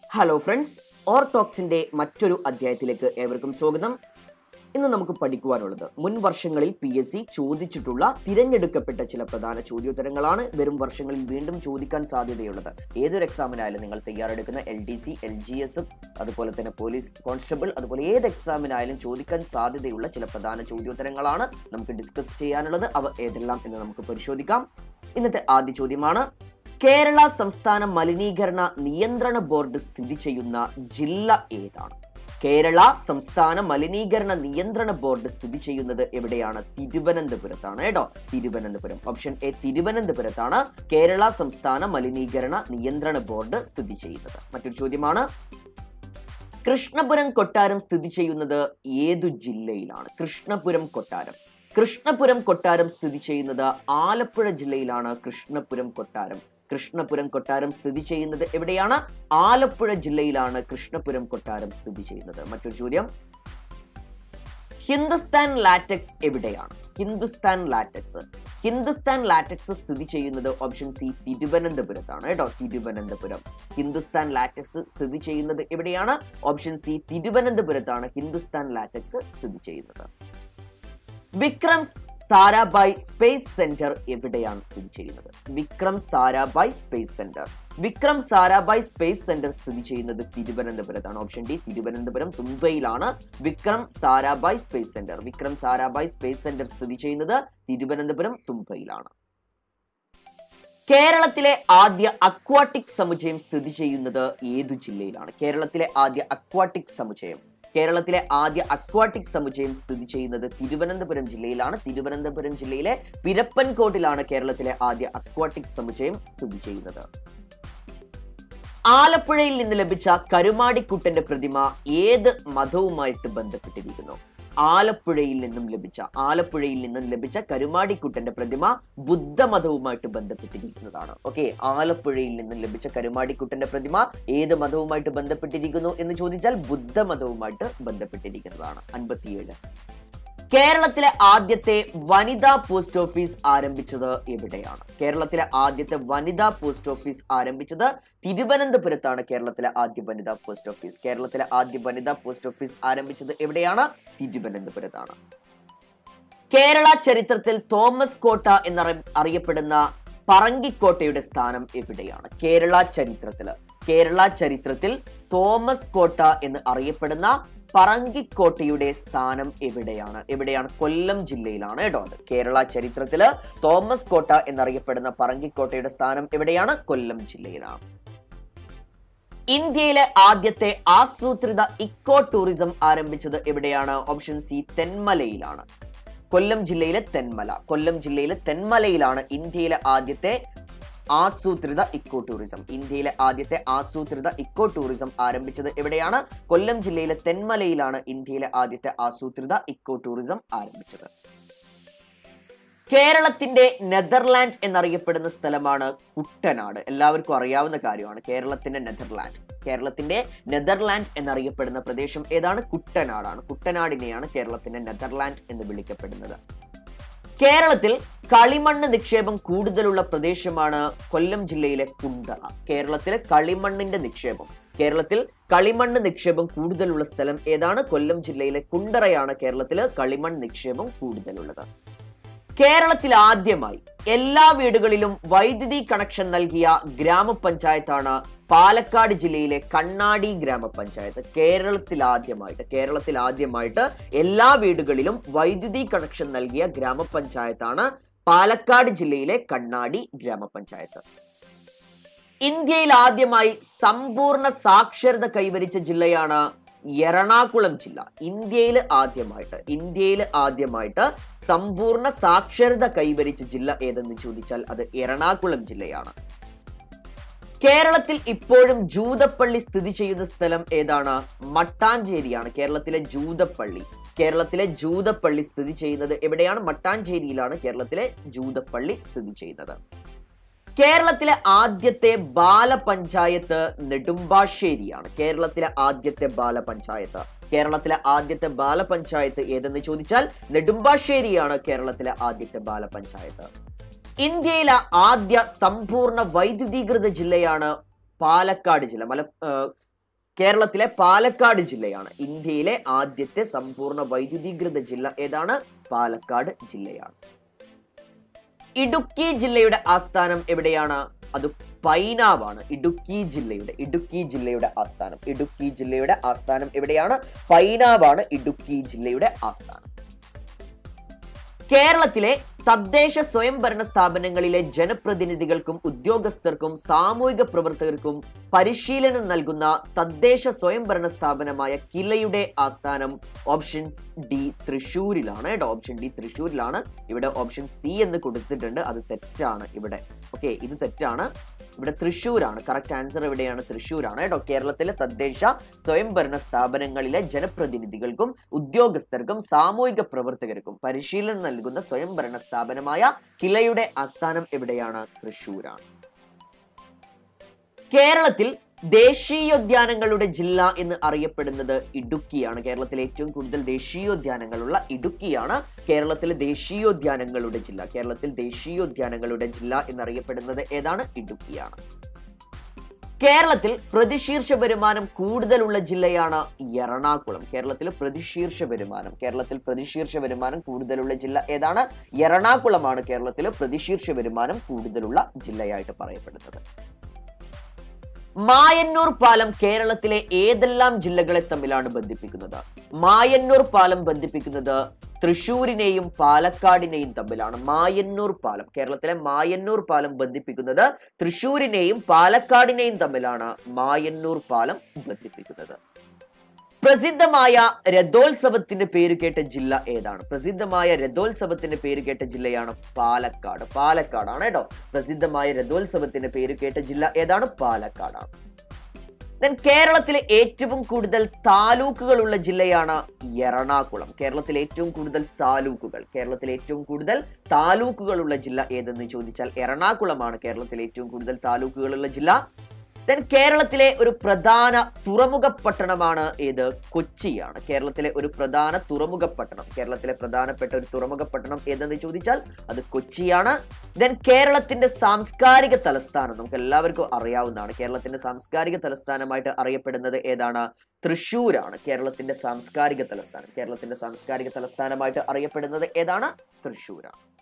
hello friends or ടോക്സിന്റെ മറ്റൊരു അധ്യായത്തിലേക്ക് ഏവർക്കും സ്വാഗതം ഇന്ന് നമുക്ക് പഠിക്കുവാനുള്ളത് മുൻ വർഷങ്ങളിൽ പി എസ് സി ചോദിച്ചിട്ടുള്ള തിരഞ്ഞെടുക്കപ്പെട്ട ചില പ്രധാന ചോദ്യോത്തരങ്ങളാണ് വരും വർഷങ്ങളിൽ വീണ്ടും ചോദിക്കാൻ സാധ്യതയുള്ളത് ഏതൊരു എക്സാമിനായാലും നിങ്ങൾ തയ്യാറെടുക്കുന്ന L D C L G S അതുപോലെ തന്നെ പോലീസ് കോൺസ്റ്റബിൾ അതുപോലെ ഏത് എക്സാമിനായാലും ചോദിക്കാൻ സാധ്യതയുള്ള ചില പ്രധാന ചോദ്യോത്തരങ്ങളാണ് നമുക്ക് ഡിസ്കസ് ചെയ്യാനുള്ളത് അവ ഏതെല്ലാം എന്ന് നമുക്ക് പരിശോധിക്കാം ഇന്നത്തെ ആദ്യ ചോദ്യമാണ് കേരള സംസ്ഥാന മലിനീകരണ നിയന്ത്രണ ബോർഡ് സ്ഥിതി ചെയ്യുന്ന ജില്ല ഏതാണ് കേരള സംസ്ഥാന മലിനീകരണ നിയന്ത്രണ ബോർഡ് സ്ഥിതി ചെയ്യുന്നത് എവിടെയാണ് തിരുവനന്തപുരത്താണ് കേട്ടോ തിരുവനന്തപുരം ഓപ്ഷൻ എ തിരുവനന്തപുരത്താണ് കേരള സംസ്ഥാന മലിനീകരണ നിയന്ത്രണ ബോർഡ് സ്ഥിതി ചെയ്യുന്നത് മറ്റൊരു ചോദ്യമാണ് കൃഷ്ണപുരം കൊട്ടാരം സ്ഥിതി ചെയ്യുന്നത് ഏതു ജില്ലയിലാണ് കൃഷ്ണപുരം കൊട്ടാരം കൃഷ്ണപുരം കൊട്ടാരം സ്ഥിതി ചെയ്യുന്നത് ആലപ്പുഴ ജില്ലയിലാണ് കൃഷ്ണപുരം കൊട്ടാരം കൃഷ്ണപുരം കൊട്ടാരം സ്ഥിതി ചെയ്യുന്നത് എവിടെയാണ് ആലപ്പുഴ ജില്ലയിലാണ് കൃഷ്ണപുരം കൊട്ടാരം സ്ഥിതി ചെയ്യുന്നത് മറ്റൊരു ചോദ്യം ഹിന്ദുസ്ഥാൻ ലാറ്റക്സ് എവിടെയാണ് ഹിന്ദുസ്ഥാൻ ലാറ്റക്സ് ഹിന്ദുസ്ഥാൻ ലാറ്റക്സ് സ്ഥിതി ചെയ്യുന്നത് ഓപ്ഷൻ സി തിരുവനന്തപുരത്താണ് കേട്ടോ തിരുവനന്തപുരം ഹിന്ദുസ്ഥാൻ ലാറ്റക്സ് സ്ഥിതി ചെയ്യുന്നത് എവിടെയാണ് ഓപ്ഷൻ സി തിരുവനന്തപുരത്താണ് ഹിന്ദുസ്ഥാൻ ലാറ്റക്സ് സ്ഥിതി ചെയ്യുന്നത് വിക്രം സാരാഭായ് സ്പേസ് സെന്റർ എവിടെയാണ് സ്ഥിതി ചെയ്യുന്നത് Vikram Sarabhai space centre Vikram Sarabhai space centre സ്ഥിതി ചെയ്യുന്നത് തിരുവനന്തപുരത്താണ് ഓപ്ഷൻ ഡി തിരുവനന്തപുരം തുമ്പയിലാണ് Vikram Sarabhai space centre Vikram Sarabhai space centre സ്ഥിതി ചെയ്യുന്നത് തിരുവനന്തപുരം തുമ്പയിലാണ് കേരളത്തിലെ ആദ്യ അക്വാട്ടിക് സമുച്ചയം സ്ഥിതി ചെയ്യുന്നത് ഏതു ജില്ലയിലാണ് കേരളത്തിലെ ആദ്യ അക്വാട്ടിക് സമുച്ചയം കേരളത്തിലെ ആദ്യ അക്വാട്ടിക് സമുച്ചയം സ്ഥിതി ചെയ്യുന്നത് തിരുവനന്തപുരം ജില്ലയിലാണ് തിരുവനന്തപുരം ജില്ലയിലെ പിരപ്പൻകോട്ടിലാണ് കേരളത്തിലെ ആദ്യ അക്വാട്ടിക് സമുച്ചയം സ്ഥിതി ചെയ്യുന്നത് ആലപ്പുഴയിൽ നിന്ന് ലഭിച്ച കരുമാടിക്കുട്ടന്റെ പ്രതിമ ഏത് മതവുമായിട്ട് ബന്ധപ്പെട്ടിരിക്കുന്നു ആലപ്പുഴയിൽ നിന്നും ലഭിച്ച ആലപ്പുഴയിൽ നിന്നും ലഭിച്ച കരുമാടിക്കുട്ടന്റെ പ്രതിമ ബുദ്ധമതവുമായിട്ട് ബന്ധപ്പെട്ടിരിക്കുന്നതാണ് ഓക്കെ ആലപ്പുഴയിൽ നിന്നും ലഭിച്ച കരുമാടിക്കുട്ടന്റെ പ്രതിമ ഏത് മതവുമായിട്ട് ബന്ധപ്പെട്ടിരിക്കുന്നു എന്ന് ചോദിച്ചാൽ ബുദ്ധമതവുമായിട്ട് ബന്ധപ്പെട്ടിരിക്കുന്നതാണ് അൻപത്തിയേഴ് കേരളത്തിലെ ആദ്യത്തെ വനിതാ പോസ്റ്റ് ഓഫീസ് ആരംഭിച്ചത് എവിടെയാണ് കേരളത്തിലെ ആദ്യത്തെ വനിതാ പോസ്റ്റ് ഓഫീസ് ആരംഭിച്ചത് തിരുവനന്തപുരത്താണ് കേരളത്തിലെ ആദ്യ വനിതാ പോസ്റ്റ് ഓഫീസ് കേരളത്തിലെ ആദ്യ വനിതാ പോസ്റ്റ് ഓഫീസ് ആരംഭിച്ചത് എവിടെയാണ് തിരുവനന്തപുരത്താണ് കേരള ചരിത്രത്തിൽ തോമസ് കോട്ട എന്നറി അറിയപ്പെടുന്ന പറങ്കിക്കോട്ടയുടെ സ്ഥാനം എവിടെയാണ് കേരള ചരിത്രത്തില് കേരള ചരിത്രത്തിൽ തോമസ് കോട്ട എന്ന് അറിയപ്പെടുന്ന പറങ്കിക്കോട്ടയുടെ സ്ഥാനം എവിടെയാണ് എവിടെയാണ് കൊല്ലം ജില്ലയിലാണ് കേട്ടോ അത് കേരള ചരിത്രത്തില് തോമസ് കോട്ട എന്നറിയപ്പെടുന്ന പറങ്കിക്കോട്ടയുടെ സ്ഥാനം എവിടെയാണ് കൊല്ലം ജില്ലയിലാണ് ഇന്ത്യയിലെ ആദ്യത്തെ ആസൂത്രിത ഇക്കോ ടൂറിസം ആരംഭിച്ചത് എവിടെയാണ് ഓപ്ഷൻ സി തെന്മലയിലാണ് കൊല്ലം ജില്ലയിലെ തെന്മല കൊല്ലം ജില്ലയിലെ തെന്മലയിലാണ് ഇന്ത്യയിലെ ആദ്യത്തെ ആസൂത്രിത ഇക്കോ ടൂറിസം ഇന്ത്യയിലെ ആദ്യത്തെ ആസൂത്രിത ഇക്കോ ടൂറിസം ആരംഭിച്ചത് എവിടെയാണ് കൊല്ലം ജില്ലയിലെ തെന്മലയിലാണ് ഇന്ത്യയിലെ ആദ്യത്തെ ആസൂത്രിത ഇക്കോ ടൂറിസം ആരംഭിച്ചത് കേരളത്തിന്റെ നെതർലാൻഡ് എന്നറിയപ്പെടുന്ന സ്ഥലമാണ് കുട്ടനാട് എല്ലാവർക്കും അറിയാവുന്ന കാര്യമാണ് കേരളത്തിന്റെ നെതർലാൻഡ് കേരളത്തിന്റെ നെതർലാൻഡ് എന്നറിയപ്പെടുന്ന പ്രദേശം ഏതാണ് കുട്ടനാടാണ് കുട്ടനാടിനെയാണ് കേരളത്തിന്റെ നെതർലാൻഡ് എന്ന് വിളിക്കപ്പെടുന്നത് കേരളത്തിൽ കളിമണ്ണ് നിക്ഷേപം കൂടുതലുള്ള പ്രദേശമാണ് കൊല്ലം ജില്ലയിലെ കുണ്ടറ കേരളത്തിലെ കളിമണ്ണിന്റെ നിക്ഷേപം കേരളത്തിൽ കളിമണ്ണ് നിക്ഷേപം കൂടുതലുള്ള സ്ഥലം ഏതാണ് കൊല്ലം ജില്ലയിലെ കുണ്ടറയാണ് കേരളത്തിൽ കളിമൺ നിക്ഷേപം കൂടുതലുള്ളത് കേരളത്തിൽ ആദ്യമായി എല്ലാ വീടുകളിലും വൈദ്യുതി കണക്ഷൻ നൽകിയ ഗ്രാമപഞ്ചായത്താണ് പാലക്കാട് ജില്ലയിലെ കണ്ണാടി ഗ്രാമപഞ്ചായത്ത് കേരളത്തിൽ ആദ്യമായിട്ട് കേരളത്തിൽ ആദ്യമായിട്ട് എല്ലാ വീടുകളിലും വൈദ്യുതി കണക്ഷൻ നൽകിയ ഗ്രാമപഞ്ചായത്താണ് പാലക്കാട് ജില്ലയിലെ കണ്ണാടി ഗ്രാമപഞ്ചായത്ത് ഇന്ത്യയിൽ ആദ്യമായി സമ്പൂർണ്ണ സാക്ഷരത കൈവരിച്ച ജില്ലയാണ് എറണാകുളം ജില്ല ഇന്ത്യയിൽ ആദ്യമായിട്ട് ഇന്ത്യയിൽ ആദ്യമായിട്ട് സമ്പൂർണ്ണ സാക്ഷരത കൈവരിച്ച ജില്ല ഏതെന്ന് ചോദിച്ചാൽ അത് എറണാകുളം ജില്ലയാണ് കേരളത്തിൽ ഇപ്പോഴും ജൂതപ്പള്ളി സ്ഥിതി ചെയ്യുന്ന സ്ഥലം ഏതാണ് മട്ടാഞ്ചേരിയാണ് കേരളത്തിലെ ജൂതപ്പള്ളി കേരളത്തിലെ ജൂതപ്പള്ളി സ്ഥിതി ചെയ്യുന്നത് എവിടെയാണ് മട്ടാഞ്ചേരിയിലാണ് കേരളത്തിലെ ജൂതപ്പള്ളി സ്ഥിതി ചെയ്യുന്നത് കേരളത്തിലെ ആദ്യത്തെ ബാലപഞ്ചായത്ത് നെടുമ്പാശ്ശേരിയാണ് കേരളത്തിലെ ആദ്യത്തെ ബാലപഞ്ചായത്ത് കേരളത്തിലെ ആദ്യത്തെ ബാലപഞ്ചായത്ത് ഏതെന്ന് ചോദിച്ചാൽ നെടുമ്പാശ്ശേരിയാണ് കേരളത്തിലെ ആദ്യത്തെ ബാലപഞ്ചായത്ത് ഇന്ത്യയിലെ ആദ്യ സമ്പൂർണ്ണ വൈദ്യുതീകൃത ജില്ലയാണ് പാലക്കാട് ജില്ല മല ആ, കേരളത്തിലെ പാലക്കാട് ജില്ലയാണ് ഇന്ത്യയിലെ ആദ്യത്തെ സമ്പൂർണ്ണ വൈദ്യുതീകൃത ജില്ല ഏതാണ് പാലക്കാട് ജില്ലയാണ് ഇടുക്കി ജില്ലയുടെ ആസ്ഥാനം എവിടെയാണ് അത് പൈനാവാണ് ഇടുക്കി ജില്ലയുടെ ഇടുക്കി ജില്ലയുടെ ആസ്ഥാനം ഇടുക്കി ജില്ലയുടെ ആസ്ഥാനം എവിടെയാണ് പൈനാവാണ് ഇടുക്കി ജില്ലയുടെ ആസ്ഥാനം കേരളത്തിലെ തദ്ദേശ സ്വയംഭരണ സ്ഥാപനങ്ങളിലെ ജനപ്രതിനിധികൾക്കും ഉദ്യോഗസ്ഥർക്കും സാമൂഹിക പ്രവർത്തകർക്കും പരിശീലനം നൽകുന്ന തദ്ദേശ സ്വയംഭരണ സ്ഥാപനമായ കിലയുടെ ആസ്ഥാനം ഓപ്ഷൻ ഡി തൃശ്ശൂരിലാണ് കേട്ടോ ഓപ്ഷൻ ഡി തൃശ്ശൂരിലാണ് ഇവിടെ ഓപ്ഷൻ സി എന്ന് കൊടുത്തിട്ടുണ്ട് അത് തെറ്റാണ് ഇവിടെ ഓക്കെ ഇത് തെറ്റാണ് ഇവിടെ തൃശ്ശൂരാണ് കറക്റ്റ് ആൻസർ എവിടെയാണ് തൃശ്ശൂരാണ് കേട്ടോ കേരളത്തിലെ തദ്ദേശ സ്വയംഭരണ സ്ഥാപനങ്ങളിലെ ജനപ്രതിനിധികൾക്കും ഉദ്യോഗസ്ഥർക്കും സാമൂഹിക പ്രവർത്തകർക്കും പരിശീലനം നൽകുന്ന സ്വയംഭരണ സ്ഥാപനമായ കിലയുടെ ആസ്ഥാനം എവിടെയാണ് തൃശ്ശൂരാണ് കേരളത്തിൽ ദേശീയോദ്യാനങ്ങളുടെ ജില്ല എന്ന് അറിയപ്പെടുന്നത് ഇടുക്കിയാണ് കേരളത്തിലെ ഏറ്റവും കൂടുതൽ ദേശീയോദ്യാനങ്ങളുള്ള ഇടുക്കിയാണ് കേരളത്തിലെ ദേശീയോദ്യാനങ്ങളുടെ ജില്ല കേരളത്തിൽ ദേശീയോദ്യാനങ്ങളുടെ ജില്ല എന്നറിയപ്പെടുന്നത് ഏതാണ് ഇടുക്കിയാണ് കേരളത്തിൽ പ്രതിശീർഷ വരുമാനം കൂടുതലുള്ള ജില്ലയാണ് എറണാകുളം കേരളത്തിൽ പ്രതിശീർഷ വരുമാനം കേരളത്തിൽ പ്രതിശീർഷ വരുമാനം കൂടുതലുള്ള ജില്ല ഏതാണ് എറണാകുളമാണ് കേരളത്തിൽ പ്രതിശീർഷ വരുമാനം കൂടുതലുള്ള ജില്ലയായിട്ട് പറയപ്പെടുന്നത് മായന്നൂർ പാലം കേരളത്തിലെ ഏതെല്ലാം ജില്ലകളെ തമ്മിലാണ് ബന്ധിപ്പിക്കുന്നത് മായന്നൂർ പാലം ബന്ധിപ്പിക്കുന്നത് തൃശൂരിനെയും പാലക്കാടിനെയും തമ്മിലാണ് മായന്നൂർ പാലം കേരളത്തിലെ മായന്നൂർ പാലം ബന്ധിപ്പിക്കുന്നത് തൃശൂരിനെയും പാലക്കാടിനെയും തമ്മിലാണ് മായന്നൂർ പാലം ബന്ധിപ്പിക്കുന്നത് പ്രസിദ്ധമായ രഥോത്സവത്തിന്റെ പേര് കേട്ട ജില്ല ഏതാണ് പ്രസിദ്ധമായ രഥോത്സവത്തിന്റെ പേര് കേട്ട ജില്ലയാണ് പാലക്കാട് പാലക്കാടാണ് കേട്ടോ പ്രസിദ്ധമായ രഥോത്സവത്തിന്റെ പേര് കേട്ട ജില്ല ഏതാണ് പാലക്കാടാണ് ദെൻ കേരളത്തിലെ ഏറ്റവും കൂടുതൽ താലൂക്കുകളുള്ള ജില്ലയാണ് എറണാകുളം കേരളത്തിലെ ഏറ്റവും കൂടുതൽ താലൂക്കുകൾ കേരളത്തിലെ ഏറ്റവും കൂടുതൽ താലൂക്കുകളുള്ള ജില്ല ഏതെന്ന് ചോദിച്ചാൽ എറണാകുളമാണ് കേരളത്തിലെ ഏറ്റവും കൂടുതൽ താലൂക്കുകളുള്ള ജില്ല ദെൻ കേരളത്തിലെ ഒരു പ്രധാന തുറമുഖ പട്ടണമാണ് ഏത് കൊച്ചിയാണ് കേരളത്തിലെ ഒരു പ്രധാന തുറമുഖ പട്ടണം കേരളത്തിലെ പ്രധാനപ്പെട്ട ഒരു തുറമുഖ പട്ടണം ഏതെന്ന് ചോദിച്ചാൽ അത് കൊച്ചിയാണ് ദെൻ കേരളത്തിന്റെ സാംസ്കാരിക തലസ്ഥാനം നമുക്ക് എല്ലാവർക്കും അറിയാവുന്നതാണ് കേരളത്തിന്റെ സാംസ്കാരിക തലസ്ഥാനമായിട്ട് അറിയപ്പെടുന്നത് ഏതാണ് തൃശ്ശൂരാണ് കേരളത്തിന്റെ സാംസ്കാരിക തലസ്ഥാനം കേരളത്തിന്റെ സാംസ്കാരിക തലസ്ഥാനമായിട്ട് അറിയപ്പെടുന്നത് ഏതാണ് തൃശ്ശൂരാണ്